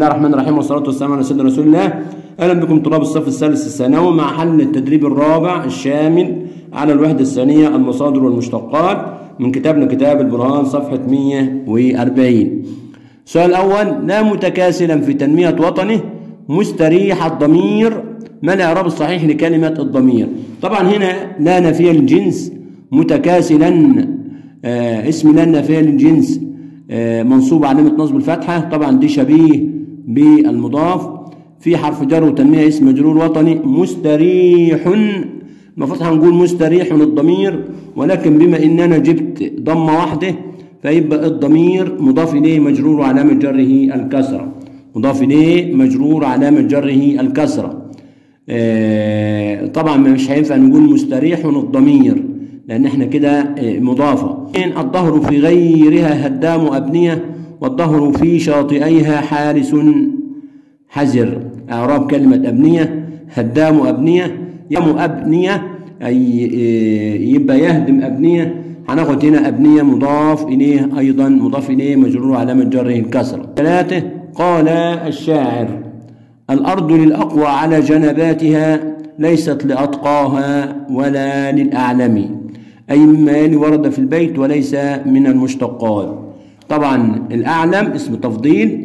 الله الرحمن الرحيم والصلاة والسلام على سيدنا رسول الله أهلا بكم طلاب الصف الثالث الثانوي مع حل التدريب الرابع الشامل على الوحدة الثانية المصادر والمشتقات من كتابنا كتاب البرهان صفحة 140 السؤال الأول لا متكاسلا في تنمية وطنه مستريح الضمير ما الإعراب الصحيح لكلمة الضمير طبعا هنا لا نفي الجنس متكاسلا آه اسم لا نفي للجنس آه منصوب علامة نصب الفتحة طبعا دي شبيه بالمضاف في حرف جر وتنمية اسم مجرور وطني مستريح المفروض هنقول مستريح الضمير ولكن بما اننا جبت ضمة واحدة فيبقى الضمير مضاف اليه مجرور وعلامة جره الكسرة مضاف اليه مجرور علامة جره الكسرة آه طبعا مش هينفع نقول مستريح الضمير لان احنا كده مضافة الظهر في غيرها هدام أبنية والظهر في شاطئيها حارس حذر إعراب كلمة أبنية هدام أبنية يم أبنية أي يبقى يهدم أبنية هناخد هنا أبنية مضاف إليه أيضا مضاف إليه مجرور علامة جره الكسرة ثلاثة قال الشاعر الأرض للأقوى على جنباتها ليست لأتقاها ولا للأعلم أي مما يلي ورد في البيت وليس من المشتقات طبعا الأعلم اسم تفضيل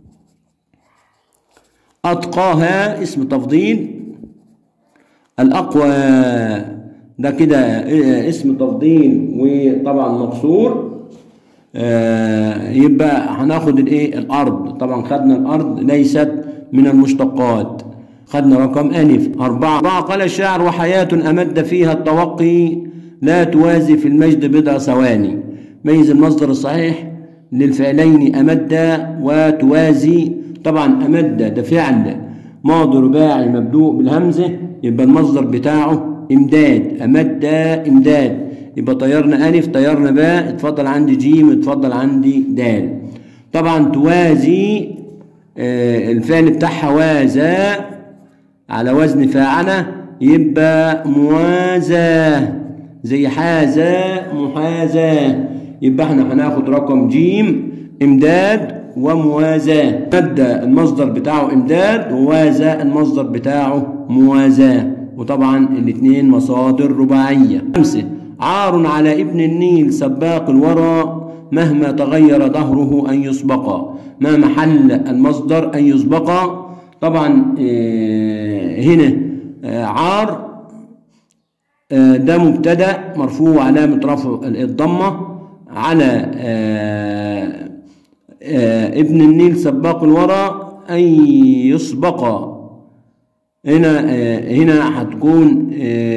أتقاها اسم تفضيل الأقوى ده كده اسم تفضيل وطبعا مقصور آه يبقى هناخد الايه الارض طبعا خدنا الارض ليست من المشتقات خدنا رقم الف اربعه اربعه قال الشاعر وحياه امد فيها التوقي لا توازي في المجد بضع ثواني ميز المصدر الصحيح للفعلين امد وتوازي طبعا امد ده فعل ماضي رباعي مبدوء بالهمزه يبقى المصدر بتاعه امداد امد امداد يبقى طيرنا الف طيرنا باء اتفضل عندي جيم اتفضل عندي دال طبعا توازي آه الفعل بتاعها وازى على وزن فاعله يبقى موازاه زي حازة محازاة يبقى احنا هناخد رقم جيم امداد وموازاة مد المصدر بتاعه امداد ووازى المصدر بتاعه موازاة وطبعا الاثنين مصادر رباعية خمسة عار على ابن النيل سباق الورى مهما تغير ظهره أن يسبق ما محل المصدر أن يسبق طبعا اه هنا اه عار ده مبتدا مرفوع علامة رفع الضمة على آآ آآ ابن النيل سباق الورى أن يسبق هنا هنا هتكون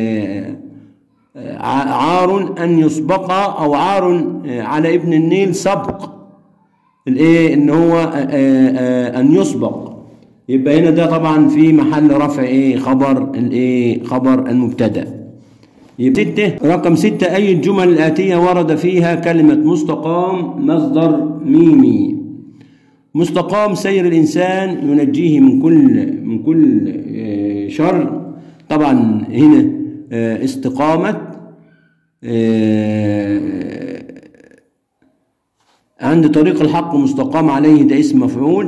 عار أن يسبق أو عار على ابن النيل سبق الايه ان هو ان يسبق يبقى هنا ده طبعا في محل رفع ايه خبر الايه خبر المبتدا ستة رقم ستة أي الجمل الآتية ورد فيها كلمة مستقام مصدر ميمي مستقام سير الإنسان ينجيه من كل من كل شر طبعا هنا استقامة عند طريق الحق مستقام عليه ده اسم مفعول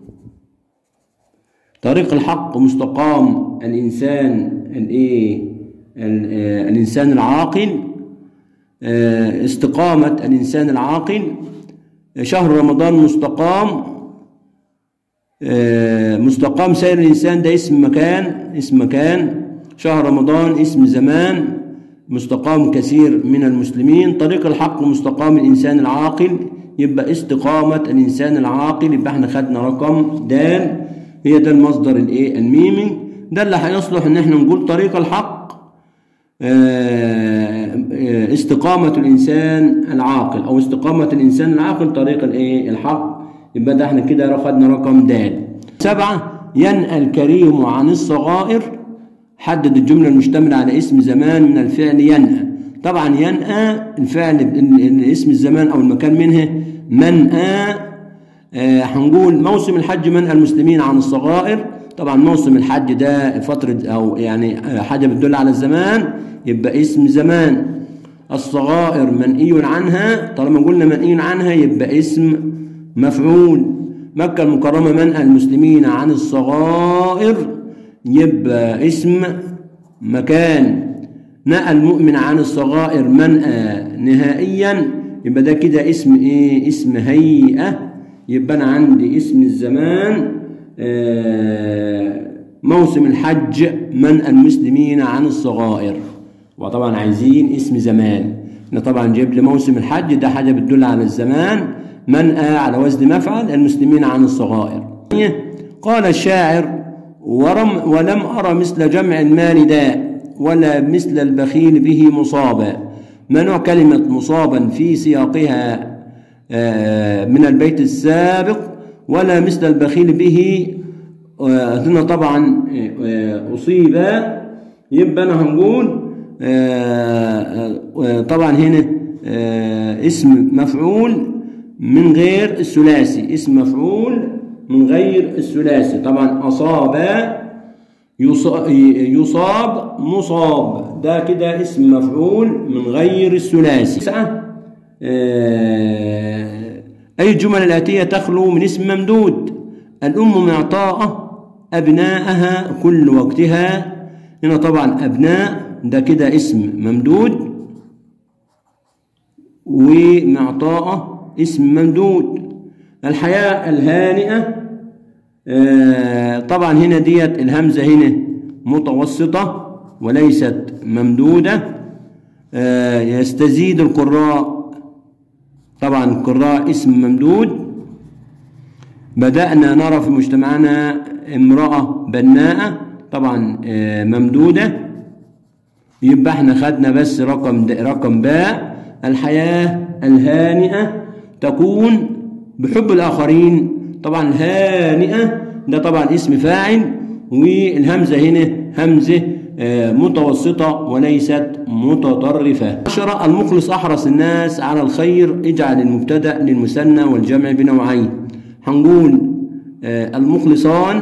طريق الحق مستقام الإنسان الإيه الإنسان العاقل استقامة الإنسان العاقل شهر رمضان مستقام مستقام سير الإنسان ده اسم مكان اسم مكان شهر رمضان اسم زمان مستقام كثير من المسلمين طريق الحق مستقام الإنسان العاقل يبقى استقامة الإنسان العاقل يبقى احنا خدنا رقم دال هي ده المصدر الايه الميمي ده اللي هيصلح ان احنا نقول طريق الحق استقامة الإنسان العاقل أو استقامة الإنسان العاقل طريق الإيه الحق يبقى ده احنا كده خدنا رقم د سبعة ينأى الكريم عن الصغائر حدد الجملة المشتملة على اسم زمان من الفعل ينأى طبعا ينأى الفعل اسم الزمان أو المكان منه منأى آه هنقول موسم الحج منأى المسلمين عن الصغائر طبعا موسم الحج ده فترة أو يعني حاجة بتدل على الزمان يبقى اسم زمان الصغائر منئي عنها طالما قلنا منئي عنها يبقى اسم مفعول مكة المكرمة منأى المسلمين عن الصغائر يبقى اسم مكان نأى المؤمن عن الصغائر منأى نهائيا يبقى ده كده اسم ايه اسم هيئة يبقى انا عندي اسم الزمان آه موسم الحج منأى المسلمين عن الصغائر وطبعا عايزين اسم زمان احنا طبعا جيب لي موسم الحج ده حاجة بتدل على الزمان منأى على وزن مفعل المسلمين عن الصغائر قال الشاعر ورم ولم أرى مثل جمع المال داء ولا مثل البخيل به مصابا ما نوع كلمة مصابا في سياقها من البيت السابق ولا مثل البخيل به هنا طبعا أصيب يبقى أنا هنقول طبعا هنا اسم مفعول من غير الثلاثي اسم مفعول من غير الثلاثي طبعا أصاب يصاب مصاب ده كده اسم مفعول من غير الثلاثي أي الجمل الآتية تخلو من اسم ممدود الأم معطاءة أبناءها كل وقتها هنا طبعا أبناء ده كده اسم ممدود ومعطاءة اسم ممدود الحياة الهانئة آه طبعا هنا ديت الهمزة هنا متوسطة وليست ممدودة آه يستزيد القراء طبعا القراء اسم ممدود بدأنا نرى في مجتمعنا امرأة بناءة طبعا آه ممدودة يبقى احنا خدنا بس رقم رقم باء الحياة الهانئة تكون بحب الآخرين طبعا الهانئة ده طبعا اسم فاعل والهمزة هنا همزة متوسطة وليست متطرفة عشرة المخلص أحرص الناس على الخير اجعل المبتدأ للمثنى والجمع بنوعين هنقول المخلصان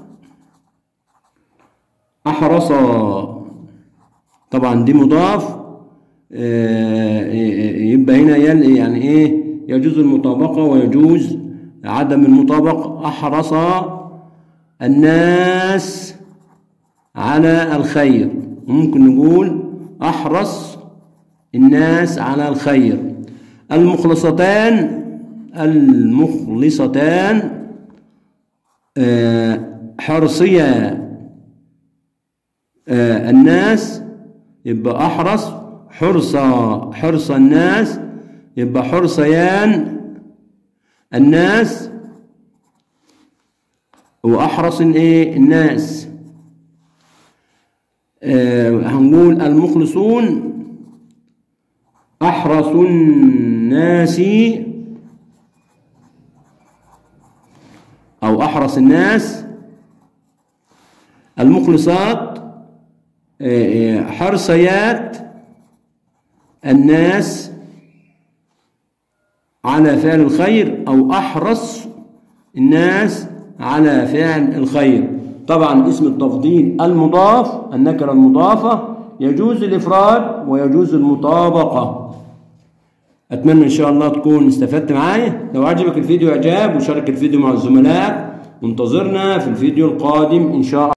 أحرصا طبعا دي مضاف يبقى هنا يعني ايه يجوز المطابقة ويجوز عدم المطابقة أحرص الناس على الخير ممكن نقول أحرص الناس على الخير المخلصتان المخلصتان حرصيا الناس يبقى أحرص حرص حرص الناس يبقى حرصيان الناس وأحرص الايه الناس آه هنقول المخلصون أحرص الناس أو أحرص الناس المخلصات آه حرصيات الناس على فعل الخير أو أحرص الناس على فعل الخير طبعا اسم التفضيل المضاف النكرة المضافة يجوز الإفراد ويجوز المطابقة أتمنى إن شاء الله تكون استفدت معايا لو عجبك الفيديو إعجاب وشارك الفيديو مع الزملاء وانتظرنا في الفيديو القادم إن شاء الله